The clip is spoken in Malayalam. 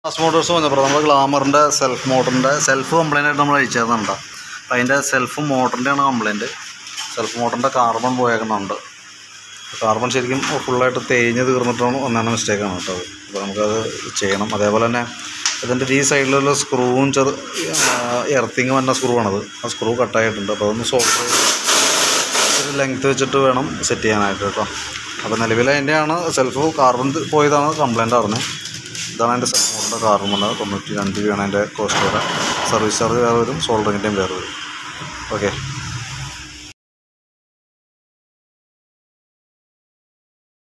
ഫാസ്റ്റ് മോട്ടോഴ്സ് വന്നപ്പോൾ നമ്മൾ ഗ്ലാമറിൻ്റെ സെൽഫ് മോട്ടറിൻ്റെ സെൽഫ് കംപ്ലൈൻ്റ് ആയിട്ട് നമ്മൾ അയച്ചതുണ്ട് അപ്പം അതിൻ്റെ സെൽഫ് മോട്ടറിൻ്റെയാണ് കംപ്ലൈൻറ്റ് സെൽഫ് മോട്ടറിൻ്റെ കാർബൺ പോയേക്കുന്നുണ്ട് കാർബൺ ശരിക്കും ഫുള്ളായിട്ട് തേഞ്ഞ് തീർന്നിട്ടാണ് ഒന്നാണ് മിസ്റ്റേക്കാണ് കേട്ടോ അത് അപ്പോൾ നമുക്കത് ചെയ്യണം അതേപോലെ തന്നെ ഇതിൻ്റെ ഈ സൈഡിലുള്ള സ്ക്രൂവും ചെറു എർത്തിങ് വന്ന സ്ക്രൂ ആണത് ആ സ്ക്രൂ കട്ടായിട്ടുണ്ട് അപ്പോൾ അതൊന്ന് സോൾവ് ചെയ്ത് ഒരു ലെങ്ത് വെച്ചിട്ട് വേണം സെറ്റ് ചെയ്യാനായിട്ട് കേട്ടോ അപ്പോൾ നിലവിൽ അതിൻ്റെയാണ് സെൽഫ് കാർബൺ പോയതാണ് കംപ്ലൈൻറ്റ് അറിഞ്ഞത് ഇതാണ് എൻ്റെ സെൽഫ് മോട്ടറിൻ്റെ കാർബൺ വന്നത് തൊണ്ണൂറ്റി രണ്ട് രൂപയാണ് അതിൻ്റെ കോസ്റ്റ് വരെ സർവീസ് ചാർജ് വേറെ വരും സോൾഡറിങ്ങിൻ്റെയും വേറെ വരും ഓക്കെ